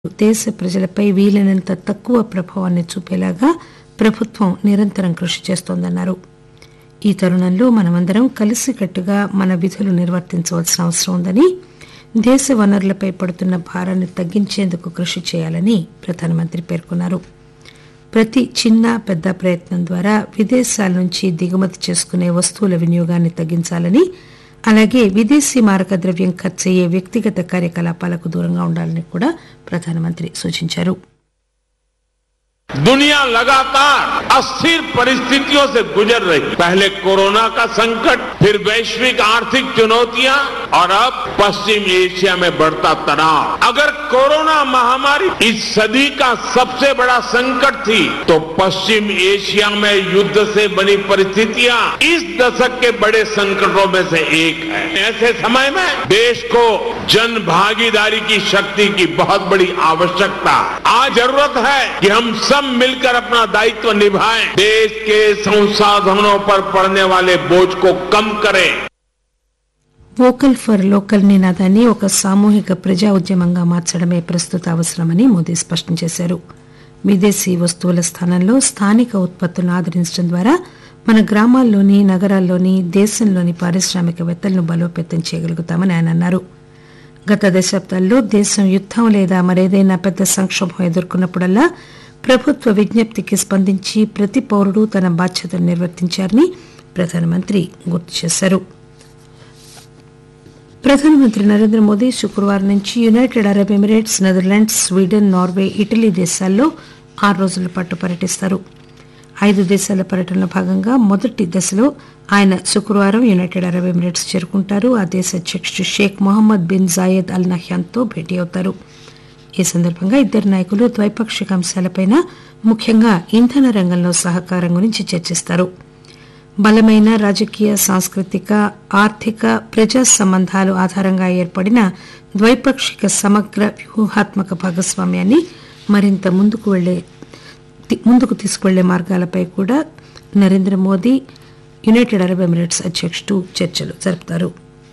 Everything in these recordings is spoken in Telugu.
దేశ ప్రజలపై వీలైనంత తక్కువ ప్రభావాన్ని చూపేలాగా ప్రభుత్వం నిరంతరం కృషి చేస్తోందన్నారు ఈ తరుణంలో మనమందరం కలిసికట్టుగా మన విధులు నిర్వర్తించవలసిన అవసరం ఉందని దేశ వనరులపై పడుతున్న భారాన్ని తగ్గించేందుకు కృషి చేయాలని ప్రధానమంత్రి పేర్కొన్నారు ప్రతి చిన్న పెద్ద ప్రయత్నం ద్వారా విదేశాల నుంచి దిగుమతి చేసుకునే వస్తువుల వినియోగాన్ని తగ్గించాలని అలాగే విదేశీ మారక ద్రవ్యం ఖర్చయ్యే వ్యక్తిగత కార్యకలాపాలకు దూరంగా ఉండాలని కూడా ప్రధానమంత్రి సూచించారు दुनिया लगातार अस्थिर परिस्थितियों से गुजर रही पहले कोरोना का संकट फिर वैश्विक आर्थिक चुनौतियां और अब पश्चिम एशिया में बढ़ता तनाव अगर कोरोना महामारी इस सदी का सबसे बड़ा संकट थी तो पश्चिम एशिया में युद्ध से बनी परिस्थितियां इस दशक के बड़े संकटों में से एक है ऐसे समय में देश को जन भागीदारी की शक्ति की बहुत बड़ी आवश्यकता है। आज जरूरत है कि हम सब मिलकर अपना दायित्व निभाएं देश के संसाधनों पर पड़ने वाले बोझ को कम करें వోకల్ ఫర్ లోకల్ నినాదాన్ని ఒక సామూహిక ప్రజా ఉద్యమంగా మార్చడమే ప్రస్తుత అవసరమని మోదీ స్పష్టం చేశారు విదేశీ వస్తువుల స్థానంలో స్థానిక ఉత్పత్తులను ఆదరించడం ద్వారా మన గ్రామాల్లోని నగరాల్లోని దేశంలోని పారిశ్రామికవేత్తలను బలోపేతం చేయగలుగుతామని ఆయన అన్నారు గత దశాబ్దాల్లో దేశం యుద్దం లేదా మరేదైనా పెద్ద సంక్షోభం ఎదుర్కొన్నప్పుడల్లా ప్రభుత్వ విజ్ఞప్తికి స్పందించి ప్రతి పౌరుడు తన బాధ్యతను నిర్వర్తించారని ప్రధానమంత్రి గుర్తు చేశారు ప్రధానమంత్రి నరేంద్ర మోదీ శుక్రవారం నుంచి United Arab Emirates Netherlands Sweden Norway Italy దేశాల్లో ఆరు రోజుల పాటు పర్యటిస్తారు ఐదు దేశాల పర్యటనలో భాగంగా మొదటి దశలో ఆయన శుక్రవారం యునైటెడ్ అరబ్ ఎమిరేట్స్ చేరుకుంటారు ఆ దేశ అధ్యక్షుడు Sheikh Mohamed bin Zayed Al నహ్యాన్తో భేటీ అవుతారు ఈ సందర్భంగా ఇద్దరు నాయకులు ద్వైపాక్షిక అంశాలపైన ముఖ్యంగా ఇంధన రంగంలో సహకారం గురించి చర్చిస్తారు బలమైన రాజకీయ సాంస్కృతిక ఆర్థిక ప్రజా సంబంధాలు ఆధారంగా ఏర్పడిన ద్వైపాక్షిక సమగ్ర వ్యూహాత్మక భాగస్వామ్యాన్ని మరింత ముందుకు వెళ్లే తి- ముందుకు తీసుకువెళ్లే మార్గాలపై కూడా Narendra Modi United Arab Emirates అధ్యక్షుడు చర్చలు జరుపుతారు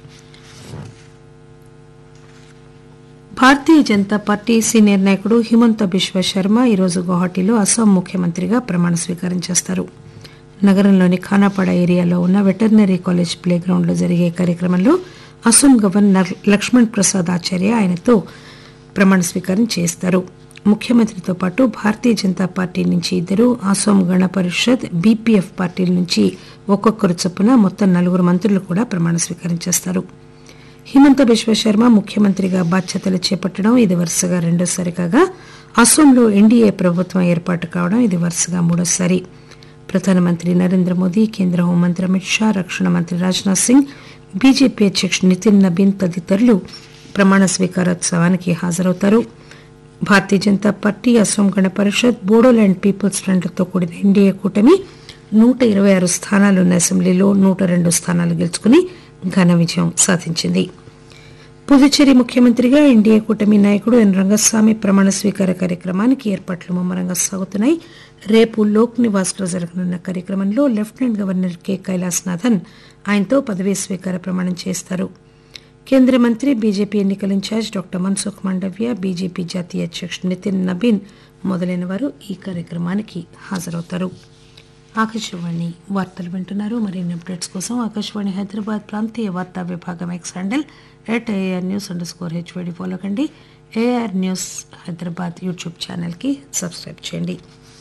భారతీయ జనతా పార్టీ సీనియర్ నాయకుడు హిమంత బిశ్వ శర్మ ఈరోజు గువాహటిలో అస్సాం ముఖ్యమంత్రిగా ప్రమాణ స్వీకారం చేస్తారు నగరంలోని ఖానాపాడ ఏరియాలో ఉన్న వెటర్నరీ కాలేజ్ ప్లే గ్రౌండ్లో జరిగే కార్యక్రమంలో అస్సాం గవర్నర్ లక్ష్మణ్ ప్రసాద్ ఆచార్య ఆయనతో ప్రమాణ స్వీకారం చేస్తారు ముఖ్యమంత్రితో పాటు భారతీయ జనతా పార్టీ నుంచి ఇద్దరు అసోం గణ పరిషత్ బీపీఎఫ్ పార్టీల నుంచి ఒక్కొక్కరు చొప్పున మొత్తం నలుగురు మంత్రులు కూడా ప్రమాణ స్వీకారం చేస్తారు హిమంత బిశ్వ శర్మ ముఖ్యమంత్రిగా బాధ్యతలు చేపట్టడం ఇది వరుసగా రెండోసారి కాగా అసోంలో ఎన్డీఏ ప్రభుత్వం ఏర్పాటు కావడం ఇది వరుసగా మూడోసారి ప్రధానమంత్రి నరేంద్ర మోదీ కేంద్ర హోంమంత్రి అమిత్ షా రక్షణ మంత్రి రాజ్నాథ్ సింగ్ బీజేపీ అధ్యక్షుడు నితిన్ నబీన్ తదితరులు ప్రమాణ స్వీకారోత్సవానికి హాజరవుతారు భారతీయ జనతా పార్టీ అసోం గణ పరిషత్ బోడోల్యాండ్ పీపుల్స్ ఫ్రంట్తో కూడిన ఎన్డీఏ కూటమి నూట ఇరవై ఆరు స్థానాలున్న అసెంబ్లీలో నూట రెండు స్థానాలు గెలుచుకుని ఘన విజయం సాధించింది పుదుచ్చేరి ముఖ్యమంత్రిగా ఎన్డీఏ కూటమి నాయకుడు ఎన్ రంగస్వామి ప్రమాణ స్వీకార కార్యక్రమానికి ఏర్పాట్లు ముమ్మరంగా సాగుతున్నాయి రేపు లోక్ నివాస్ లో జరగనున్న కార్యక్రమంలో లెఫ్టినెంట్ గవర్నర్ కె కైలాసనాథన్ ఆయనతో పదవీ స్వీకార ప్రమాణం చేస్తారు కేంద్ర మంత్రి బీజేపీ ఎన్నికల incharge doctor Mansukh Mandaviya BJP జాతీయ అధ్యక్షుడు నితిన్ నబీన్ మొదలైన వారు ఈ కార్యక్రమానికి హాజరవుతారు ఆకాశవాణి వార్తలు వింటున్నారు మరిన్ని అప్డేట్స్ కోసం ఆకాశవాణి హైదరాబాద్ ప్రాంతీయ వార్తా విభాగం X handle at air news underscore HYD follow కండి ఏఆర్ న్యూస్ హైదరాబాద్ యూట్యూబ్ ఛానల్కి సబ్స్క్రైబ్ చేయండి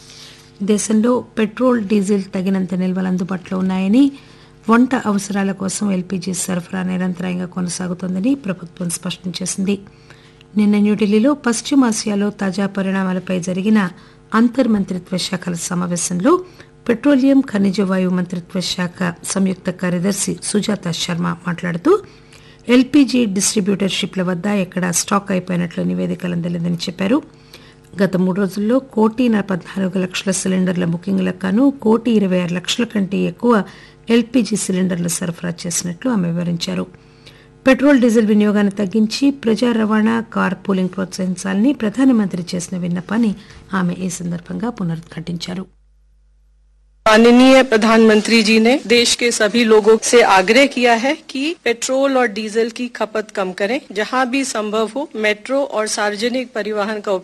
దేశంలో పెట్రోల్ డీజిల్ తగినంత నిల్వలు అందుబాటులో ఉన్నాయని వంట అవసరాల కోసం ఎల్పీజీ సరఫరా నిరంతరాయంగా కొనసాగుతోందని ప్రభుత్వం స్పష్టం చేసింది నిన్న న్యూఢిల్లీలో పశ్చిమాసియాలో తాజా పరిణామాలపై జరిగిన అంతర్మంత్రిత్వ శాఖల సమావేశంలో పెట్రోలియం ఖనిజ వాయువు మంత్రిత్వ శాఖ సంయుక్త కార్యదర్శి సుజాత శర్మ మాట్లాడుతూ ఎల్పీజీ డిస్ట్రిబ్యూటర్షిప్ల వద్ద ఎక్కడా స్టాక్ అయిపోయినట్లు నివేదికలు అందలేదని చెప్పారు గత మూడు రోజుల్లో కోటి పద్నాలుగు లక్షల సిలిండర్ల బుకింగ్లకు గాను కోటి ఇరవై ఆరు లక్షల కంటే ఎక్కువ ఎల్పీజీ సిలిండర్లు సరఫరా చేసినట్లు ఆమె వివరించారు పెట్రోల్ డీజిల్ వినియోగాన్ని తగ్గించి ప్రజా రవాణా కార్ పూలింగ్ ప్రోత్సహించాలని ప్రధానమంత్రి చేసిన విన్నపాన్ని ఆమె ఈ సందర్భంగా పునరుద్ఘాటించారు माननीय प्रधानमंत्री जी ने देश के सभी लोगों से आग्रह किया है कि पेट्रोल और डीजल की खपत कम करें जहां भी संभव हो मेट्रो और सार्वजनिक परिवहन का